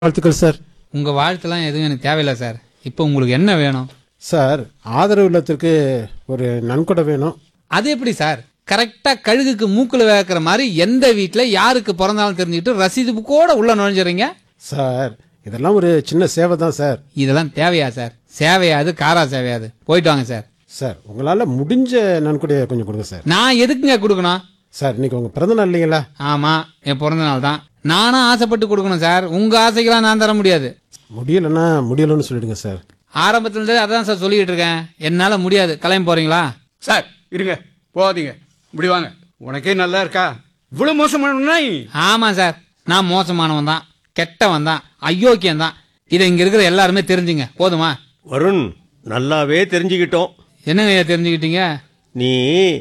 வாழ்த்துக்கள் சார் உங்க வாழ்த்துலாம் எதுவும் எனக்கு தேவையில்லை சார் இப்போ உங்களுக்கு என்ன வேணும் சார் ஆதரவு இல்லத்திற்கு ஒரு நன்கொடை வேணும் அது எப்படி சார் கரெக்டா கழுகுக்கு மூக்குல வைக்கிற மாதிரி எந்த வீட்ல யாருக்கு பிறந்தாலும் தெரிஞ்சுக்கிட்டு ரசீது கூட உள்ள நுழைஞ்சிடுறீங்க சார் இதெல்லாம் ஒரு சின்ன சேவை தான் சார் இதெல்லாம் தேவையா சார் சேவையாது காரா சேவையாது போயிட்டு வாங்க சார் சார் உங்களால் முடிஞ்ச நன்கொடையை கொஞ்சம் கொடுங்க சார் நான் எதுக்குங்க கொடுக்கணும் சார் இன்னைக்கு உங்கள் பிறந்த நாள் இல்லைங்களா ஆமா என் பிறந்த நாள் தான் நானும் ஆசைப்பட்டு கொடுக்கணும் சார் உங்க ஆசைக்கெல்லாம் நான் தர முடியாது முடியலைன்னா முடியலன்னு சொல்லிடுங்க சார் ஆரம்பத்துல இருந்தே அதான் சார் சொல்லிட்டு இருக்கேன் என்னால முடியாது கிளம்பி போறீங்களா சார் இருங்க போகாதீங்க இப்படி வாங்க உனக்கே நல்லா இருக்கா இவ்வளவு மோசமான நாய் ஆமா சார் நான் மோசமானவன் தான் கெட்டவன் தான் அயோக்கியம் தான் இதை இங்க இருக்கிற எல்லாருமே தெரிஞ்சுங்க போதுமா வருண் நல்லாவே தெரிஞ்சுக்கிட்டோம் என்னங்க ஐயா தெரிஞ்சுக்கிட்டீங்க நீ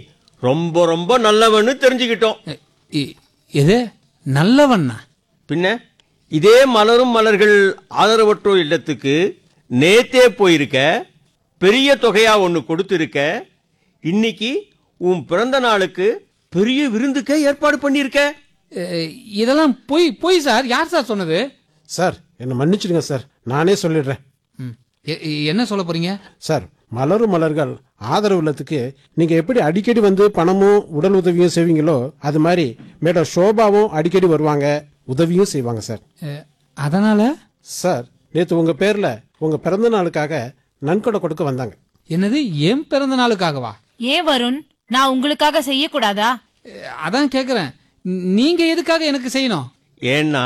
ரொம்ப ரொம்ப நல்லவன்னு தெரிஞ்சுக்கிட்டோம் எ- இ- எது நல்லவண்ணா பின்ன இதே மலரும் மலர்கள் ஆதரவற்றோர் இல்லத்துக்கு நேத்தே போயிருக்க பெரிய தொகையா ஒன்று கொடுத்துருக்க இன்னைக்கு உன் பிறந்த நாளுக்கு பெரிய விருந்துக்க ஏற்பாடு பண்ணியிருக்க எ, இதெல்லாம் பொய் பொய் சார் யார் சார் சொன்னது சார் என்னை மன்னிச்சிடுங்க சார் நானே சொல்லிடுறேன் ம். எ- எ- என்ன சொல்ல போறீங்க சார் மலரும் மலர்கள் ஆதரவு இல்லத்துக்கு நீங்கள் எப்படி அடிக்கடி வந்து பணமும் உடல் உதவியும் செய்வீங்களோ அது மாதிரி மேடம் ஷோபாவும் அடிக்கடி வருவாங்க உதவியும் செய்வாங்க சார் எ, அதனால சார் நேற்று உங்கள் பேரில் உங்கள் பிறந்த நாளுக்காக நன்கொடை கொடுக்க வந்தாங்க என்னது என் பிறந்த நாளுக்காகவா ஏன் வருண் நான் உங்களுக்காக செய்யக்கூடாதா எ, அதான் கேக்குறேன் நீங்க எதுக்காக எனக்கு செய்யணும் ஏன்னா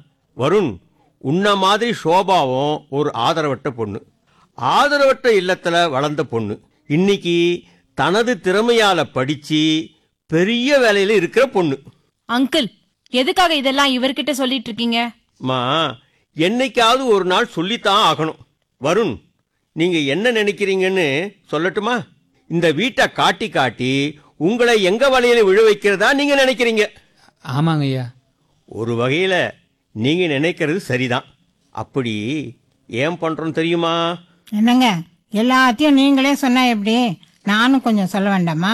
வருண் உன்ன மாதிரி சோபாவும் ஒரு ஆதரவற்ற பொண்ணு ஆதரவற்ற இல்லத்துல வளர்ந்த பொண்ணு இன்னைக்கு தனது திறமையால படிச்சு பெரிய வேலையில இருக்கிற பொண்ணு அங்கிள் எதுக்காக இதெல்லாம் இவர்கிட்ட சொல்லிட்டு இருக்கீங்க மா என்னைக்காவது ஒரு நாள் சொல்லித்தான் ஆகணும் வருண் நீங்க என்ன நினைக்கிறீங்கன்னு சொல்லட்டுமா இந்த வீட்டை காட்டி காட்டி உங்களை எங்க வலையில விழ வைக்கிறதா நீங்க நினைக்கிறீங்க ஆமாங்க ஐயா ஒரு வகையில நீங்க நினைக்கிறது சரிதான் அப்படி ஏன் பண்றோம் தெரியுமா என்னங்க எல்லாத்தையும் நீங்களே சொன்னா எப்படி நானும் கொஞ்சம் சொல்ல வேண்டாமா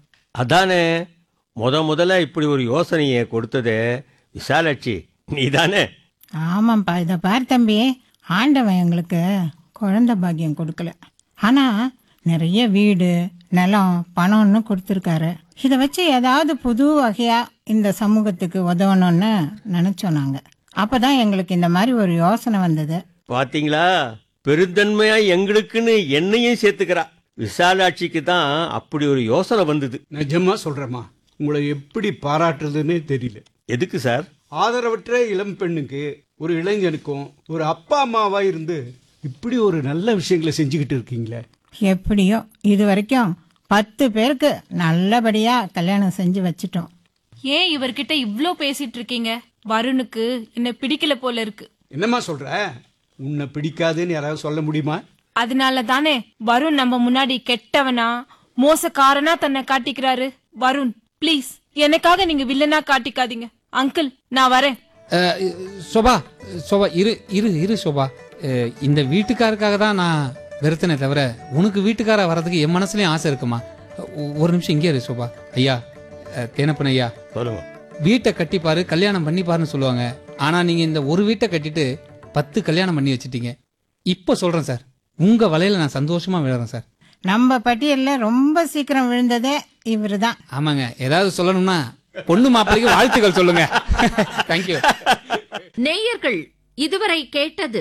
அதானே முத முதல்ல இப்படி ஒரு யோசனையை கொடுத்ததே விசாலாட்சி நீதானே ஆமாப்பா இதை பார் தம்பி ஆண்டவன் எங்களுக்கு குழந்தை பாக்கியம் கொடுக்கல ஆனா நிறைய வீடு நிலம் பணம்னு கொடுத்துருக்காரு இதை வச்சு ஏதாவது புது வகையா இந்த சமூகத்துக்கு உதவணும்னு நினைச்சோம் நாங்க அப்பதான் எங்களுக்கு இந்த மாதிரி ஒரு யோசனை வந்தது பாத்தீங்களா பெருந்தன்மையா எங்களுக்குன்னு என்னையும் சேர்த்துக்கிறா விசாலாட்சிக்கு தான் அப்படி ஒரு யோசனை வந்தது நிஜமா சொல்றேம்மா உங்களை எப்படி பாராட்டுறதுன்னே தெரியல எதுக்கு சார் ஆதரவற்ற இளம் பெண்ணுக்கு ஒரு இளைஞனுக்கும் ஒரு அப்பா அம்மாவா இருந்து இப்படி ஒரு நல்ல விஷயங்களை செஞ்சுக்கிட்டு இருக்கீங்களே எப்படியோ இது வரைக்கும் பத்து பேருக்கு நல்லபடியா கல்யாணம் செஞ்சு வச்சிட்டோம் ஏன் இவர்கிட்ட இவ்ளோ பேசிட்டு இருக்கீங்க வருணுக்கு என்ன பிடிக்கல போல இருக்கு என்னம்மா சொல்ற உன்னை பிடிக்காதுன்னு யாராவது சொல்ல முடியுமா அதனால தானே வருண் நம்ம முன்னாடி கெட்டவனா மோசக்காரனா தன்னை காட்டிக்கிறாரு வருண் ப்ளீஸ் எனக்காக நீங்க வில்லனா காட்டிக்காதீங்க அங்கிள் நான் வரேன் அ, சோபா சோபா இரு இரு இரு சோபா அ, இந்த வீட்டுக்காருக்காக தான் நான் வெறுத்தனே தவிர உனக்கு வீட்டுக்கார வர்றதுக்கு என் மனசுலயும் ஆசை இருக்குமா ஒ- ஒரு நிமிஷம் இங்கே இரு சோபா ஐயா அ, தேனப்பன் ஐயா சொல்லுங்க வீட்டை கட்டிப்பாரு கல்யாணம் பண்ணிப்பாருன்னு சொல்லுவாங்க ஆனா நீங்க இந்த ஒரு வீட்டை கட்டிட்டு பத்து கல்யாணம் பண்ணி வச்சிட்டீங்க இப்போ சொல்றேன் சார் உங்க வலையில நான் சந்தோஷமா விழுறேன் சார் நம்ம பட்டியல்ல ரொம்ப சீக்கிரம் விழுந்ததே இவரு தான் ஆமாங்க ஏதாவது சொல்லணும்னா பொண்ணு மாப்பிள்ளைக்கு வாழ்த்துக்கள் சொல்லுங்க தேங்க்யூ நேயர்கள் இதுவரை கேட்டது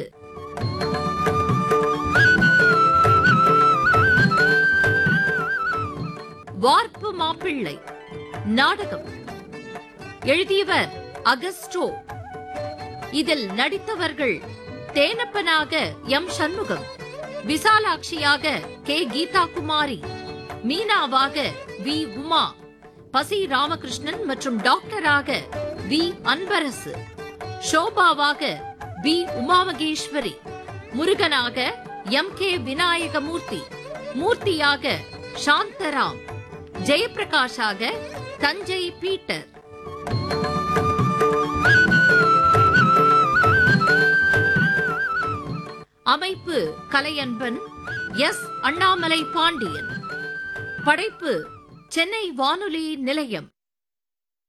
வார்ப்பு மாப்பிள்ளை நாடகம் எழுதியவர் அகஸ்டோ இதில் நடித்தவர்கள் தேனப்பனாக எம் சண்முகம் விசாலாட்சியாக கே கீதா குமாரி மீனாவாக வி உமா பசி ராமகிருஷ்ணன் மற்றும் டாக்டராக வி அன்பரசு ஷோபாவாக வி உமாமகேஸ்வரி முருகனாக எம் கே விநாயகமூர்த்தி மூர்த்தியாக சாந்தராம் ஜெயப்பிரகாஷாக தஞ்சை பீட்டர் அமைப்பு கலையன்பன் எஸ் அண்ணாமலை பாண்டியன் படைப்பு சென்னை வானொலி நிலையம்